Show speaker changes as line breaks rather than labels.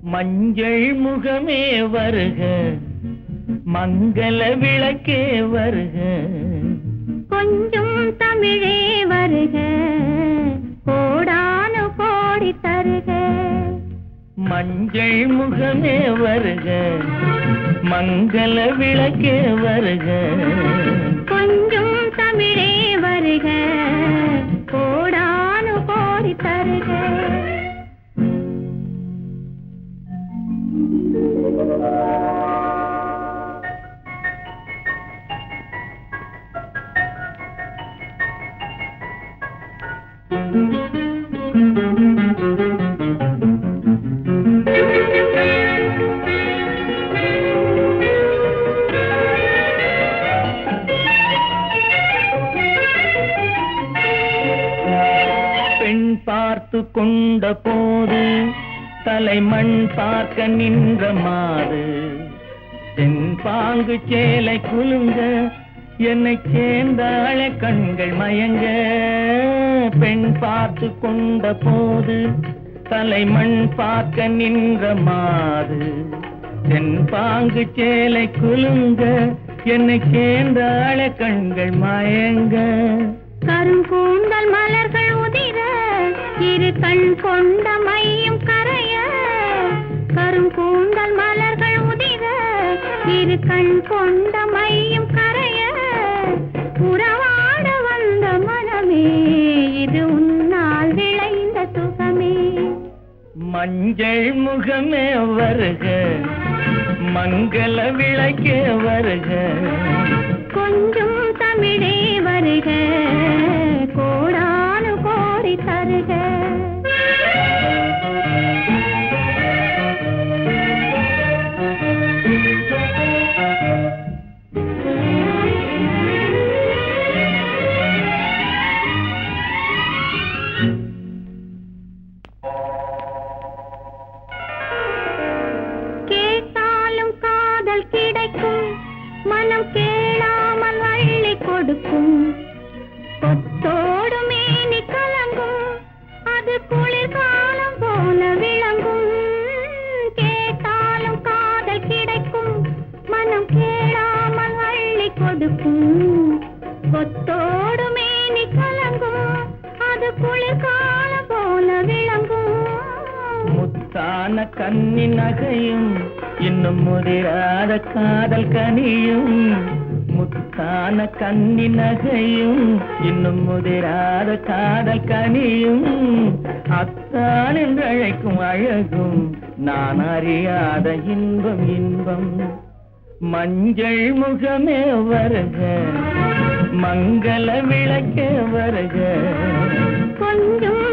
மஞ்சள் முகமே வருக மங்கள விளக்கே வருக
கொஞ்சம் தமிழே வருக கோடானு கோடி தருக
மஞ்சள் முகமே வருக மங்கள விளக்கே வருக
கொஞ்சம் தமிழே வருக கோடானு கோடி தருக
பெண் பார்த்து கொண்ட போது தலைமண் பார்க்க நின்ற மாது தென்பாங்கு சேலை குலுங்க என்னை சேர்ந்தாழ கண்கள் மயங்க பெண் பார்த்து கொண்ட போது தலைமண் பார்க்க நின்ற மாது தென்பாங்கு சேலை குலுங்க என்னை சேர்ந்தாழ கண்கள் மயங்க
கருங்கூந்தல் மலர்கள் உதிர இரு கண் கொண்ட மையும் கரைய கருங்கூந்தல் மலர்கள் உதிர இரு கண் கொண்ட மையும் கரைய உறவாட வந்த மனமே இது உன்னால் விளைந்த சுகமே
மஞ்சள் முகமே வருக மங்கள விளக்கே வருக
கொஞ்சம் தமிழே வருக கோடானு கோடி தருக கேட்டாலும் காதல் கிடைக்கும் மனம் கேளாமல் அள்ளி கொடுக்கும் கொத்தோடு மேனி கலங்கும் அது குளிர்காலம் போல விளங்கும் கேட்டாலும் காதல் கிடைக்கும் மனம் கேளாமல் அள்ளி கொடுக்கும் கொத்தோடு மேனி கலங்கும் அது குளிர்காலம் போல விளங்கும்
முத்தான கன்னி நகையும் இன்னும் முதிராத காதல் கனியும் முத்தான கன்னி நகையும் இன்னும் முதிராத காதல் கனியும் அத்தான் என்று அழைக்கும் அழகும் நான் அறியாத இன்பம் இன்பம் மஞ்சள் முகமே வருக மங்கள விளக்கே வருக
கொஞ்சம்